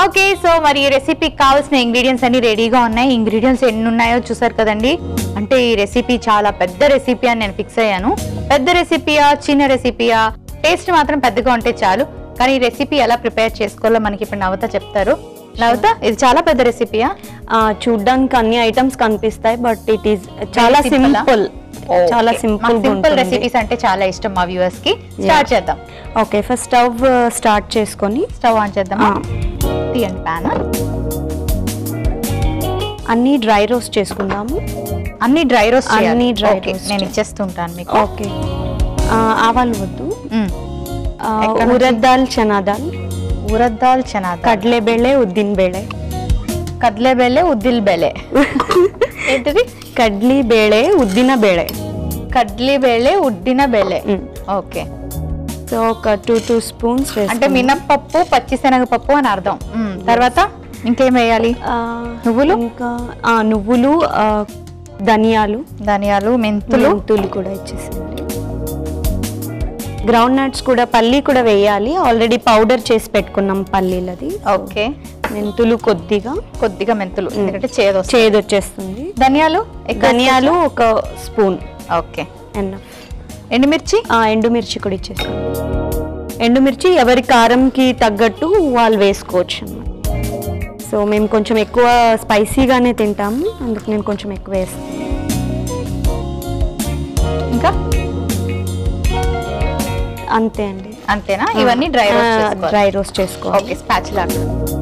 Okay so మరి ఈ రెసిపీకి కావాల్సిన ఇంగ్రీడియంట్స్ అన్ని రెడీగా ఉన్నాయి ఇంగ్రీడియంట్స్ ఎన్ని ఉన్నాయో చూసారు కదండి అంటే ఈ రెసిపీ చాలా పెద్ద రెసిపీ అని నేను ఫిక్స్ అయ్యాను పెద్ద రెసిపీయా చిన్న రెసిపీయా టేస్ట్ మాత్రం పెద్దగా ఉంటే చాలు కానీ ఈ రెసిపీ ఎలా ప్రిపేర్ చేసుకోవాలో మనకి ఇప్పుడు నవత చెప్తారు నవత ఇది చాలా పెద్ద రెసిపీయా ఆ, చూడ్డానికి అన్ని ఐటమ్స్ కనిపిస్తాయి బట్ ఇట్ ఈస్ చాలా simple ఆ? సింపుల్ చాలా సింపుల్ సింపుల్ రెసిపీస్ అంటే చాలా ఇష్టం మా వ్యూవర్స్ కి స్టార్ట్ చేద్దాం ఓకే ఫస్ట్ స్టవ్ స్టార్ట్ చేసుకొని స్టవ్ ఆన్ చేద్దామా ఆ. తీయండి ప్యాన్ అన్ని డ్రై రోస్ట్ చేసుకుందాము అన్ని డ్రై రోస్ట్ అన్ని dry roast నేను చేయాలి. ఇచ్చేస్తుంటాను మీకు ఓకే ఆ, ఆవాలు వద్దు మ్మ్. ఆ, ఎక్కడ నుంచి? ఉరద్ దాల్ చనా దాల్ ಉರದ್ ದಾಲ್ ಚೆನ್ನಾದ కడ్లే బేಳೆ ఉద్దిన బేಳೆ ಕಡ್ಲೆ ಬೇಳೆ ಉದ್ದಿಲ್ ಬೇಳೆ ఏంటిది కడ్లీ బేಳೆ ఉద్దిన బేಳೆ కడ్లీ ಬೇಳೆ ఉడ్డిన ಬೇಳೆ మ్మ్. ఓకే సో ఒక టూ టూ స్పూన్స్ అంటే మినప్పప్పు పచ్చిశనగపప్పు అని అర్థం మ్మ్. తర్వాత ఇంకేం వేయాలి నువ్వులు? ఇంకా ఆ, నువ్వులు ఆ, ధనియాలు ధనియాలు మెంతులు మెంతులు కూడా ఇచ్చేసింది గ్రౌండ్ నట్స్ కూడా పల్లి కూడా వేయాలి ఆల్రెడీ పౌడర్ చేసి పెట్టుకున్నాం పల్లీలది ఓకే మెంతులు కొద్దిగా కొద్దిగా మెంతులు ఎందుకంటే చేదు వస్తుంది. చేదు వచ్చేస్తుంది ధనియాలు ఎక్కువ ధనియాలు ఒక స్పూన్ ఓకే ఎన్నఫ్ ఎండుమిర్చి ఎండుమిర్చి కూడా ఇచ్చేస్తాం ఎండుమిర్చి ఎవరి కారంకి తగ్గట్టు వాళ్ళు వేసుకోవచ్చు అన్నమాట సో మేము కొంచెం ఎక్కువ స్పైసీగానే తింటాము అందుకు నేను కొంచెం ఎక్కువ వేస్తాను ఇంకా అంతే అండి అంతేనా ఇవన్నీ డ్రై రోస్ట్ చేసుకోవాలి డ్రై రోస్ట్ చేసుకోవాలి ఓకే స్పాచ్ లాగా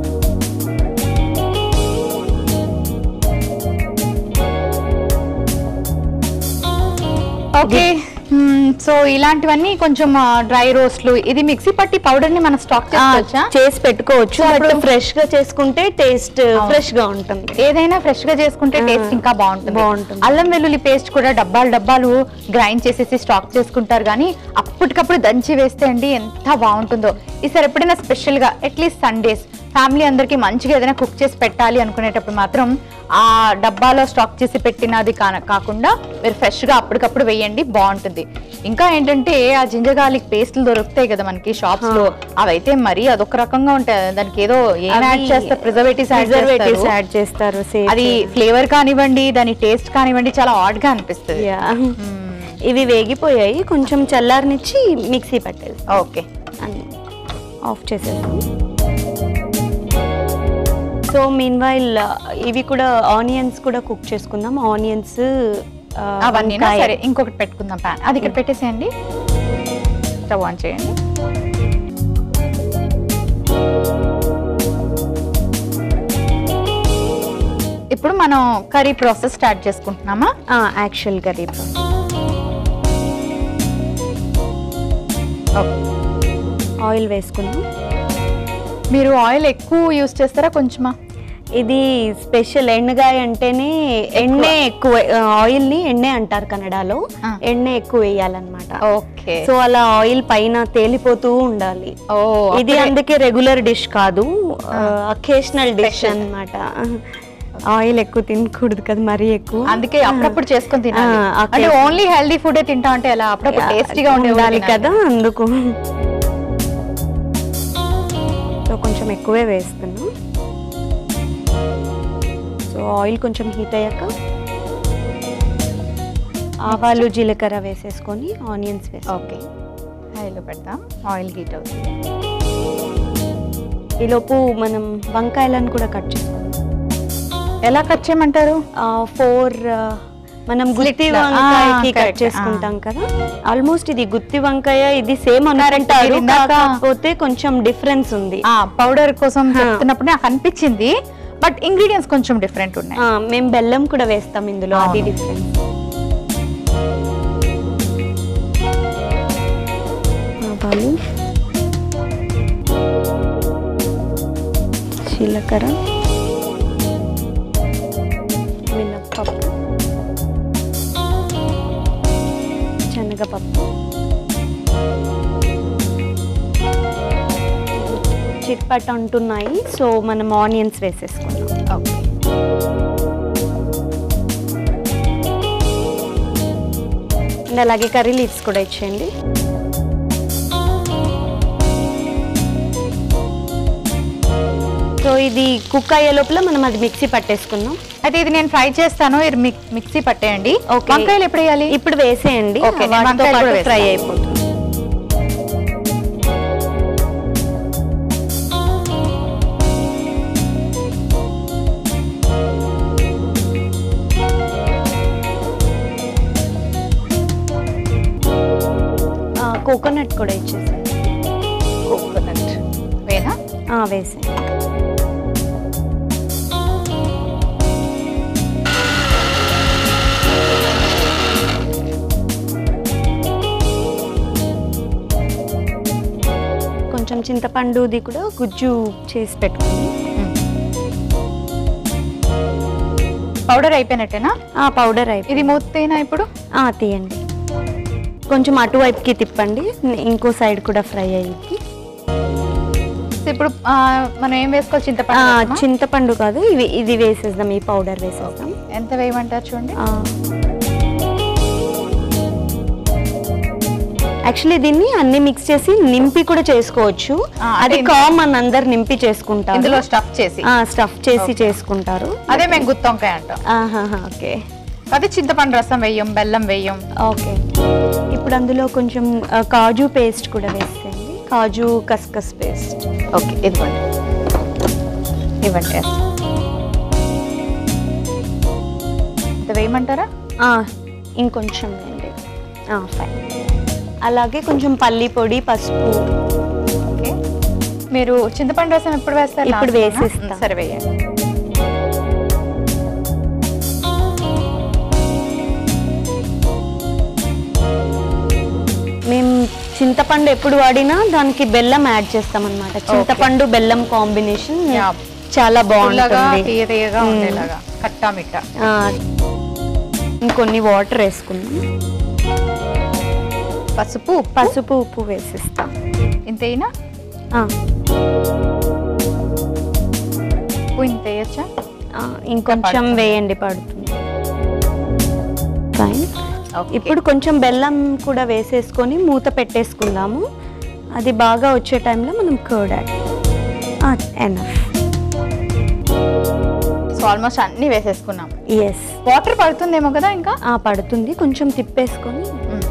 ఓకే సో ఇలాంటివన్నీ కొంచెం డ్రై రోస్ట్లు ఇది మిక్సీ పట్టి పౌడర్ ని మనం స్టాక్ ఆ, చేసుకోవచ్చా చేసి పెట్టుకోవచ్చు సో బట్ అప్పుడు- ఫ్రెష్ గా చేసుకుంటే టేస్ట్ ఫ్రెష్ గా ఉంటుంది ఏదైనా ఫ్రెష్ గా చేసుకుంటే ఆ, టేస్ట్ ఇంకా బాగుంటుంది బాగుంటుంది. అల్లం వెల్లుల్లి పేస్ట్ కూడా డబ్బాలు డబ్బాలు గ్రైండ్ చేసేసి స్టాక్ చేసుకుంటారు కానీ అప్పటికప్పుడు దంచి వేస్తే అండి ఎంత బాగుంటుందో ఈసారి ఎప్పుడైనా స్పెషల్ గా అట్లీస్ట్ సండేస్ ఫ్యామిలీ అందరికి మంచిగా ఏదైనా కుక్ చేసి పెట్టాలి అనుకునేటప్పుడు మాత్రం ఆ డబ్బాలో స్టాక్ చేసి పెట్టినది కాన- కాకుండా మీరు ఫ్రెష్ గా అప్పటికప్పుడు వేయండి బాగుంటుంది ఇంకా ఏంటంటే ఆ జింజర్ గార్లిక్ పేస్ట్లు దొరుకుతాయి కదా మనకి షాప్స్ లో అవైతే మరీ అదొక రకంగా ఉంటాయి దానికి ఏదో ఏం యాడ్ చేస్తారు ప్రిజర్వేటివ్స్ ప్రిజర్వేటివ్స్ యాడ్ చేస్తారు safe. అది ఫ్లేవర్ కానివ్వండి దాని టేస్ట్ కానివ్వండి చాలా ఆడ్ గా అనిపిస్తుంది Yeah. ఇవి వేగిపోయాయి కొంచెం చల్లారనిచ్చి మిక్సీ పట్టేది ఓకే అని ఆఫ్ చేసేసాం సో మీన్ వైల్ ఇవి కూడా ఆనియన్స్ కూడా కుక్ చేసుకుందాం ఆనియన్స్ అవన్నీ సరే ఇంకొకటి పెట్టుకుందాం ప్యాన్ అది ఇక్కడ పెట్టేసేయండి స్టవ్ ఆన్ చేయండి ఇప్పుడు మనం కర్రీ ప్రాసెస్ స్టార్ట్ చేసుకుంటున్నామా యాక్చువల్ కర్రీ ఆయిల్ వేసుకుందాం మీరు ఆయిల్ ఎక్కువ యూస్ చేస్తారా కొంచెమా ఇది స్పెషల్ ఎండగాయ అంటేనే ఎಣ್ಣె ఎక్కువ ఆయిల్ ని ఎಣ್ಣె అంటారు కన్నడలో ఆ. ఎಣ್ಣె ఎక్కువ వేయాలన్నమాట ఓకే సో అలా ఆయిల్ పైన తేలిపోతూ ఉండాలి ఓ ఇది అందుకే రెగ్యులర్ డిష్ కాదు అకేషనల్ డిష్ Special. అన్నమాట ఆయిల్ ఎక్కువ తినకూడదు కదా మరీ ఎక్కువ అందుకే అప్పుడప్పుడు చేసుకొని తినాలి ఆ, ఆ అంటే case- ఓన్లీ హెల్దీ ఫుడ్ తింటా అంటే అలా అప్పుడప్పుడు టేస్టీగా ఉండాలి కదా అందుకు సో కొంచెం ఎక్కువే వేస్తున్నాం సో ఆయిల్ కొంచెం హీట్ అయ్యాక ఆవాలు జీలకర్ర వేసేసుకొని ఆనియన్స్ వేసి ఓకే హైలో పెడతాం ఆయిల్ హీట్ అవుతుంది ఈలోపు మనం వంకాయలను కూడా కట్ చేసుకుందాం ఎలా కట్ చేయమంటారు ఫోర్ మనం గుత్తి లా. వంకాయకి ఆ, కట్ correct. చేసుకుంటాం కదా ఆల్మోస్ట్ ఇది గుత్తి వంకాయ ఇది సేమ్ అనుకుంటారు మీరు ఇందాక- కాకపోతే కొంచెం డిఫరెన్స్ ఉంది ఆ పౌడర్ కోసం హా. చెప్తున్నప్పుడు నాకు అనిపించింది బట్ ఇంగ్రీడియంట్స్ కొంచెం డిఫరెంట్ ఉన్నాయి ఆ, మేము బెల్లం కూడా వేస్తాం ఇందులో అది అవును. డిఫరెన్స్ ఆవాలు జీలకర్ర మినప్పప్పు శనగపప్పు చిట్పట్ అంటున్నాయి సో మనం ఆనియన్స్ వేసేసుకుందాం ఓకే అండ్ అలాగే కర్రీ లీవ్స్ కూడా ఇచ్చేయండి సో సో ఇది కుక్ అయ్యే లోపల మనం అది మిక్సీ పట్టేసుకుందాం అయితే ఇది నేను ఫ్రై చేస్తాను ఇది మిక్- మిక్సీ పట్టేయండి Okay. వంకాయలు ఎప్పుడు వేయాలి ఇప్పుడు వేసేయండి Okay, నేను వాటితో వంకాయలు కూడా పాటు ఫ్రై వేస్తాను. అయిపోతుంది కోకోనట్ కూడా ఇచ్చేసాను కోకోనట్ వేనా వేసేయండి కొంచెం చింతపండుది కూడా గుజ్జు చేసి పెట్టుకోండి పౌడర్ అయిపోయినట్టేనా ఆ పౌడర్ అయిపోయి ఇది మూతేనా ఇప్పుడు ఆ, తీయండి కొంచెం అటువైపుకి తిప్పండి ఇంకో సైడ్ కూడా ఫ్రై అయ్యి సో ఇప్పుడు ఆ, మనం ఏం వేసుకోవాలి చింతపండు ఆ, వేస్తామా? చింతపండు కాదు ఇవి ఇది వేసేద్దాం ఈ పౌడర్ వేసేద్దాం ఎంత వేయమంటారు చూడండి యాక్చువల్లీ దీన్ని అన్ని మిక్స్ చేసి నింపి కూడా చేసుకోవచ్చు ఆ, అది అంటే కామన్ అందరు నింపి చేసుకుంటారు ఇందులో స్టఫ్ చేసి స్టఫ్ చేసి చేసుకుంటారు అదే మేము గుత్తొంకాయ అంటాం ఓకే అది చింతపండు రసం వేయం బెల్లం వేయం ఓకే ఇప్పుడు అందులో కొంచెం ఆ, కాజు పేస్ట్ కూడా వేసేయండి కాజు కస్కస్ పేస్ట్ ఓకే ఇదిగోండి ఇవ్వండి yes. ఇంత వేయమంటారా ఇంకొంచెం వేయండి ఫైన్ అలాగే కొంచెం పల్లి పొడి పసుపు ఓకే మీరు చింతపండు రసం ఎప్పుడు వేస్తారు ఇప్పుడు Last లోనా? వేసేస్తా. సరే వేయండి మేము చింతపండు ఎప్పుడు వాడినా దానికి బెల్లం యాడ్ చేస్తాం అనమాట చింతపండు బెల్లం కాంబినేషన్ Yeah. చాలా పుల్లగా బాగుంటుంది తీయ తీయగా మ్మ్. ఉండేలాగా కట్టా మిట్ట ఆ, ఇంకొన్ని వాటర్ వేసుకుందాం పసుపు పసుపు ఉప్పు వేసిస్తాం ఇంతేనా ఆ, ఉప్పు ఇంత వేయచ్చా ఆ, ఇంకొంచెం వేయండి పడుతుంది ఫైన్ Okay. ఇప్పుడు కొంచెం బెల్లం కూడా వేసేసుకొని మూత పెట్టేసుకుందాము అది బాగా వచ్చే టైంలో మనం curd add enough so almost అన్ని వేసేసుకున్నాం ఎస్ వాటర్ పడుతుందేమో కదా ఇంకా పడుతుంది కొంచెం తిప్పేసుకొని మ్మ్.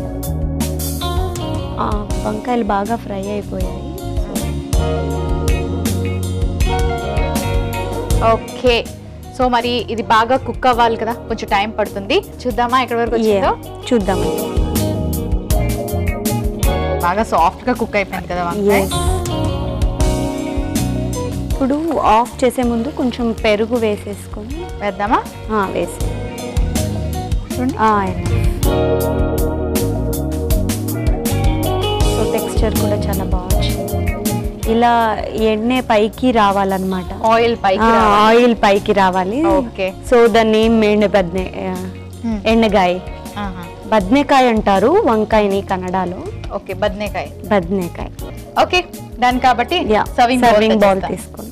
ఆ, వంకాయలు బాగా ఫ్రై అయిపోయాయి ఓకే సో మరి ఇది బాగా కుక్ అవ్వాలి కదా కొంచెం టైం పడుతుంది చూద్దామా ఎక్కడి వరకు వచ్చిందో Yeah, చూద్దామండి బాగా సాఫ్ట్ గా కుక్ అయిపోయింది కదా వంకాయ Yes. ఇప్పుడు ఆఫ్ చేసే ముందు కొంచెం పెరుగు వేసేసుకొని వేద్దామా ఆ, వేసే చూడండి ఆ, enough. సో టెక్స్చర్ కూడా చాలా బాగా వచ్చింది ఇలా ఎಣ್ಣె పైకి రావాలన్నమాట ఆయిల్ పైకి ఆ, రావాలి. ఆయిల్ పైకి రావాలి ఓకే సో దాన్ని ఎండ బద్నే Hmm. ఎండగాయ ఆహా. బద్నేకాయ అంటారు వంకాయని కన్నడలో ఓకే బద్నేకాయ బద్నేకాయ ఓకే దాని కాబట్టి యా సర్వింగ్ సర్వింగ్ బౌల్ తీసుకోండి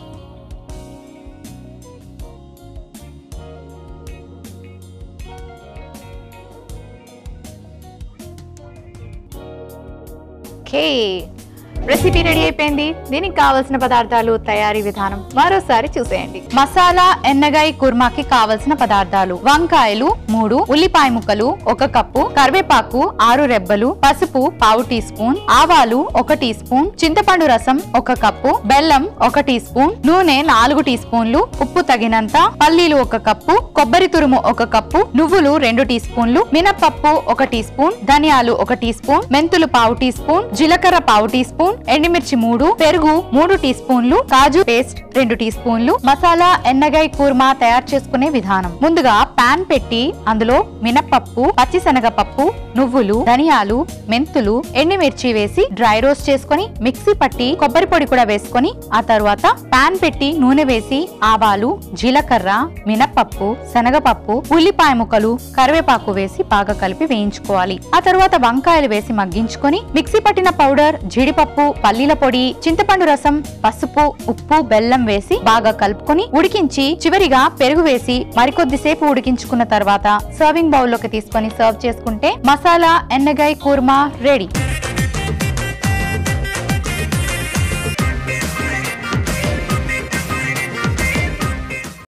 ఓకే రెసిపీ రెడీ అయిపోయింది దీనికి కావలసిన పదార్థాలు తయారీ విధానం మరోసారి చూసేయండి మసాలా ఎన్నగాయ కుర్మాకి కావలసిన పదార్థాలు వంకాయలు మూడు ఉల్లిపాయ ముక్కలు ఒక కప్పు కరివేపాకు ఆరు రెబ్బలు పసుపు పావు టీ స్పూన్ ఆవాలు ఒక టీ స్పూన్ చింతపండు రసం ఒక కప్పు బెల్లం ఒక టీ స్పూన్ నూనె నాలుగు టీ స్పూన్లు ఉప్పు తగినంత పల్లీలు ఒక కప్పు కొబ్బరి తురుము ఒక కప్పు నువ్వులు రెండు టీ స్పూన్లు మినపప్పు ఒక టీ స్పూన్ ధనియాలు ఒక టీ స్పూన్ మెంతులు పావు టీ స్పూన్ జీలకర్ర పావు టీ స్పూన్ ఎండుమిర్చి మూడు పెరుగు మూడు టీ స్పూన్లు కాజు పేస్ట్ రెండు టీ స్పూన్లు మసాలా ఎన్నగాయ కూర్మా తయారు చేసుకునే విధానం ముందుగా పాన్ పెట్టి అందులో మినపప్పు పచ్చిశనగపప్పు నువ్వులు ధనియాలు మెంతులు ఎండుమిర్చి వేసి డ్రై రోస్ట్ చేసుకొని మిక్సీ పట్టి కొబ్బరి పొడి కూడా వేసుకొని ఆ తర్వాత పాన్ పెట్టి నూనె వేసి ఆవాలు జీలకర్ర మినపప్పు శనగపప్పు ఉల్లిపాయ ముక్కలు కరివేపాకు వేసి బాగా కలిపి వేయించుకోవాలి ఆ తర్వాత వంకాయలు వేసి మగ్గించుకొని మిక్సీ పట్టిన పౌడర్ జీడిపప్పు పల్లీల పొడి చింతపండు రసం పసుపు ఉప్పు బెల్లం వేసి బాగా కలుపుకొని ఉడికించి చివరిగా పెరుగు వేసి మరికొద్దిసేపు ఉడికించుకున్న తర్వాత సర్వింగ్ బౌల్ లోకి తీసుకొని సర్వ్ చేసుకుంటే మసాలా ఎన్నగాయ కూర్మా రెడీ